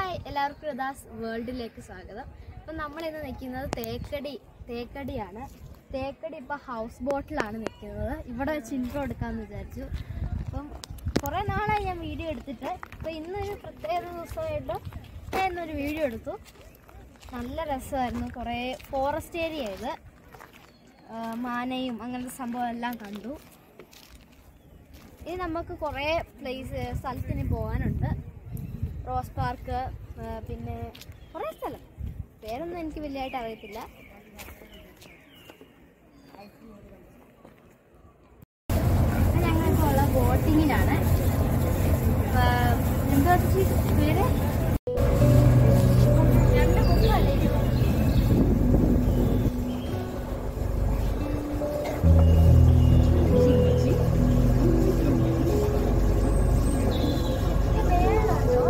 Hi എല്ലാവർക്കും യഥാസ് വേൾഡിലേക്ക് സ്വാഗതം അപ്പം നമ്മളിന്ന് നിൽക്കുന്നത് തേക്കടി തേക്കടിയാണ് തേക്കടി ഇപ്പം ഹൗസ് ബോട്ടിലാണ് നിൽക്കുന്നത് ഇവിടെ വെച്ച് ഇൻട്രോ എടുക്കാമെന്ന് വിചാരിച്ചു അപ്പം കുറേ നാളായി ഞാൻ വീഡിയോ എടുത്തിട്ട് അപ്പം ഇന്നൊരു പ്രത്യേക ദിവസമായിട്ട് ഞാൻ ഇന്നൊരു വീഡിയോ എടുത്തു നല്ല രസമായിരുന്നു കുറേ ഫോറസ്റ്റ് ഏരിയ ഇത് ആ, മാനയും അങ്ങനത്തെ സംഭവം എല്ലാം കണ്ടു ഇനി നമുക്ക് കുറേ പ്ലേസ് സ്ഥലത്തിന് പോകാനുണ്ട് റോസ് പാർക്ക് ആ, പിന്നെ കുറേ സ്ഥലം പേരൊന്നും എനിക്ക് വലിയതായിട്ട് അറിയത്തില്ല ഞങ്ങളിപ്പോൾ ഉള്ള ബോട്ടിങ്ങിലാണ് ആ, എന്താ ചേച്ചി പേര് രണ്ട് മുപ്പല്ലേ ഇത് മേളിലാണോ?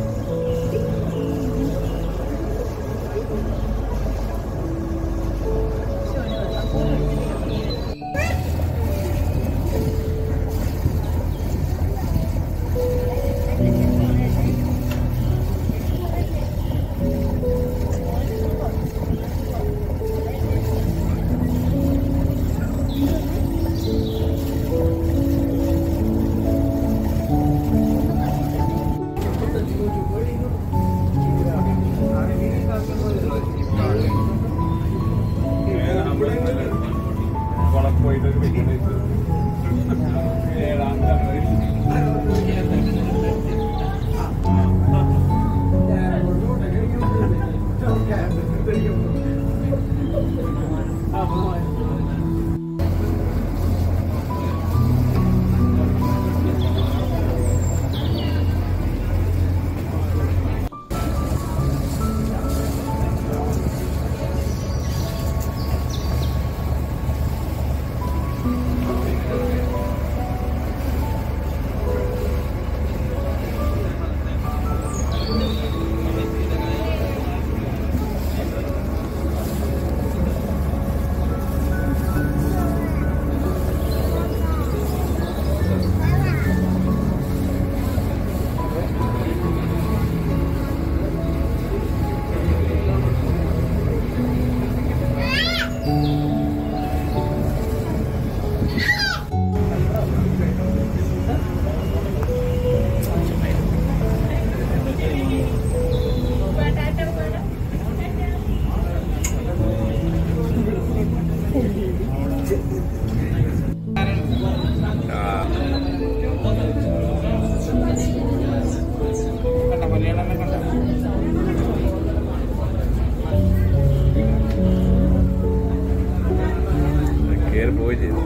കയറി പോയി ചെയ്തു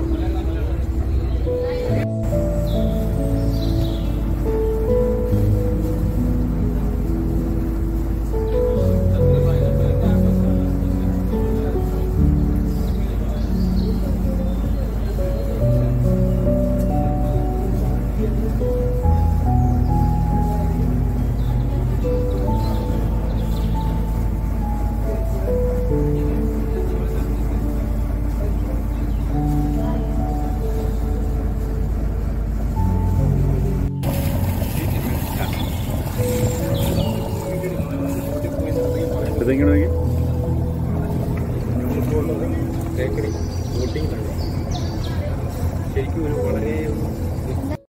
ഇതിങ്ങനെ തേക്കടി ബോട്ടിംഗ്